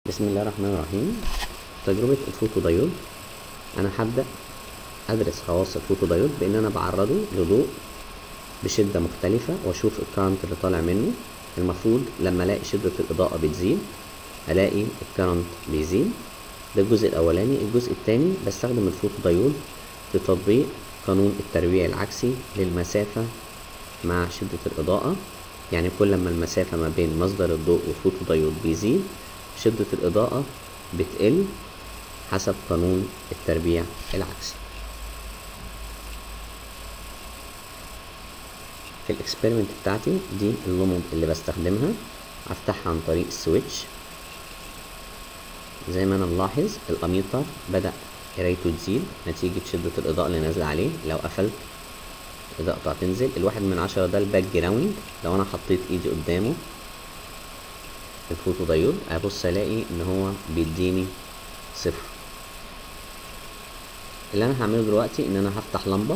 بسم الله الرحمن الرحيم تجربة الفوتو دايود أنا هبدأ أدرس خواص الفوتو دايود بإن أنا بعرضه لضوء بشدة مختلفة وأشوف الكرنت اللي طالع منه المفروض لما ألاقي شدة الإضاءة بتزيد ألاقي الكرنت بيزيد ده الجزء الأولاني الجزء التاني بستخدم الفوتو دايود لتطبيق قانون الترويع العكسي للمسافة مع شدة الإضاءة يعني كل ما المسافة ما بين مصدر الضوء والفوتو دايود بيزيد شدة الإضاءة بتقل حسب قانون التربيع العكسي في الاكسبيرمنت بتاعتي دي اللمض اللي بستخدمها افتحها عن طريق السويتش زي ما انا ملاحظ الاميتر بدأ قرايته تزيد نتيجة شدة الإضاءة اللي نازلة عليه لو قفلت الإضاءة هتنزل الواحد من عشرة ده الباك جراوند لو أنا حطيت إيدي قدامه الفوتو دايود أبص ألاقي إن هو بيديني صفر اللي أنا هعمله دلوقتي إن أنا هفتح لمبة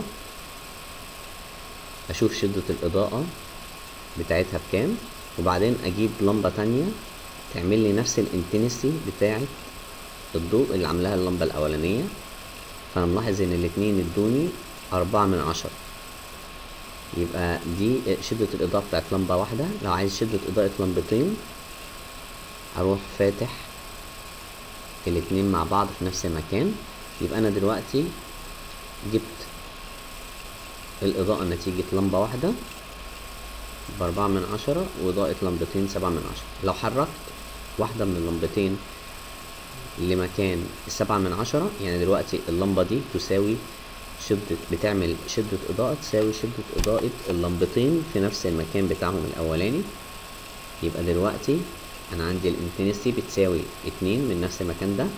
أشوف شدة الإضاءة بتاعتها بكام وبعدين أجيب لمبة تانية تعمل لي نفس الانتنسي بتاعة الضوء اللي عاملاها اللمبة الأولانية فأنا ملاحظ إن الاتنين ادوني أربعة من عشرة يبقى دي شدة الإضاءة بتاعت لمبة واحدة لو عايز شدة إضاءة لمبتين أروح فاتح الاتنين مع بعض في نفس المكان يبقى أنا دلوقتي جبت الإضاءة نتيجة لمبة واحدة بأربعة من عشرة وإضاءة لمبتين سبعة من عشرة لو حركت واحدة من اللمبتين لمكان السبعة من عشرة يعني دلوقتي اللمبة دي تساوي شدة بتعمل شدة إضاءة تساوي شدة إضاءة اللمبتين في نفس المكان بتاعهم الأولاني يبقى دلوقتي أنا عندي الانتنسي بتساوي اتنين من نفس المكان ده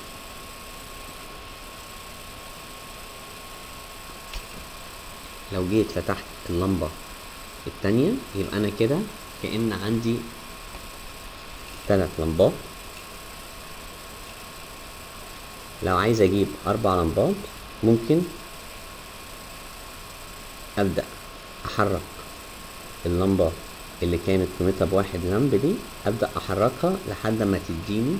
لو جيت فتحت اللمبة التانية يبقى أنا كده كأن عندي تلات لمبات لو عايز أجيب أربع لمبات ممكن أبدأ أحرك اللمبة اللي كانت قيمتها بواحد لمب دي أبدأ أحركها لحد ما تديني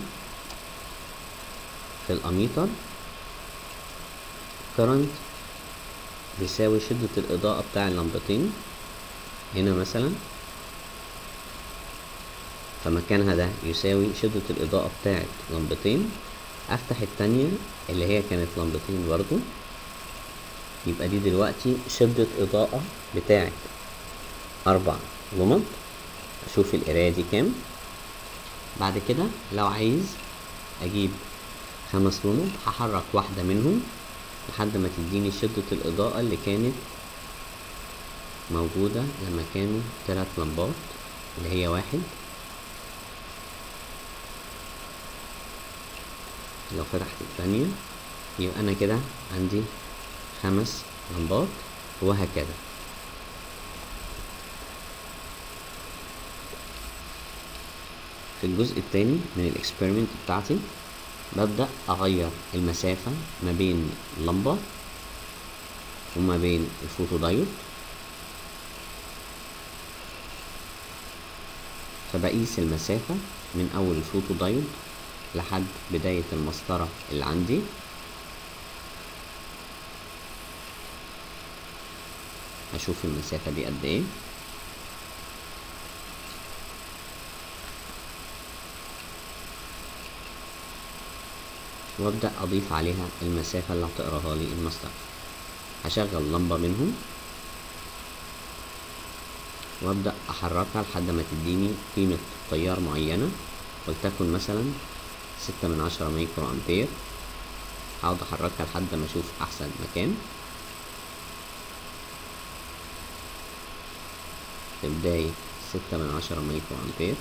في الأميتر كرنت بيساوي شدة الإضاءة بتاع اللمبتين هنا مثلا فمكانها ده يساوي شدة الإضاءة بتاعت لمبتين أفتح التانية اللي هي كانت لمبتين برضو يبقى دي دلوقتي شدة إضاءة بتاعت أربع لمض أشوف القراية دي كام بعد كده لو عايز أجيب خمس لمض هحرك واحدة منهم لحد ما تديني شدة الإضاءة اللي كانت موجودة لما كانوا تلات لمبات اللي هي واحد لو فتحت الثانية يبقى أنا كده عندي خمس لمبات وهكذا في الجزء الثاني من الاكسبيرمنت بتاعتي ببدأ أغير المسافة ما بين اللمبة وما بين الفوتو دايود فبقيس المسافة من أول الفوتو دايود لحد بداية المسطرة اللي عندي هشوف المسافة دي قد ايه وابدأ اضيف عليها المسافة اللي هتقراها لي المسطرة هشغل لمبة منهم وابدأ احركها لحد ما تديني قيمة تيار معينة ولتكن مثلا ستة من عشرة ميكرو امبير هقعد احركها لحد ما اشوف احسن مكان في بداية ستة من عشرة ميكرو امبير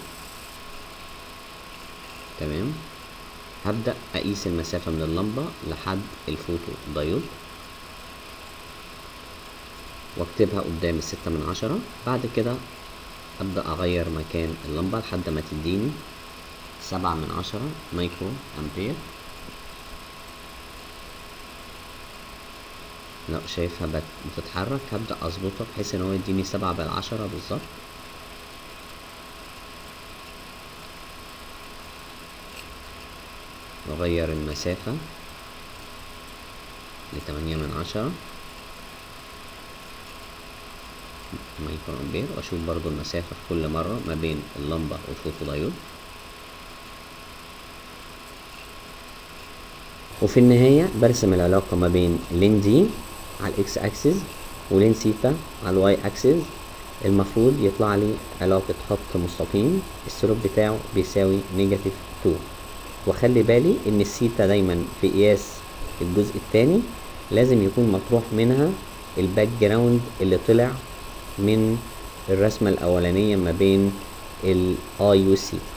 تمام هبدأ أقيس المسافة من اللمبة لحد الفوتو دايود واكتبها قدام الستة من عشرة بعد كده أبدأ أغير مكان اللمبة لحد ما تديني سبعة من عشرة مايكرو أمبير لو شايفها بتتحرك هبدأ أظبطها بحيث إن هو يديني سبعة بالعشرة بالظبط نغير المسافة لتمانية من عشرة مايكرو امبير واشوف برضو المسافة في كل مرة ما بين اللمبة والفوتو دايود وفي النهاية برسم العلاقة ما بين لين دي على الاكس اكسس ولين سيتا على الواي اكسس المفروض يطلع لي علاقة خط مستقيم السلوك بتاعه بيساوي نيجاتيف 2 واخلي بالي ان السيتا دايما في قياس الجزء الثاني لازم يكون مطروح منها الباك جراوند اللي طلع من الرسمة الأولانية ما بين الاي والسيتا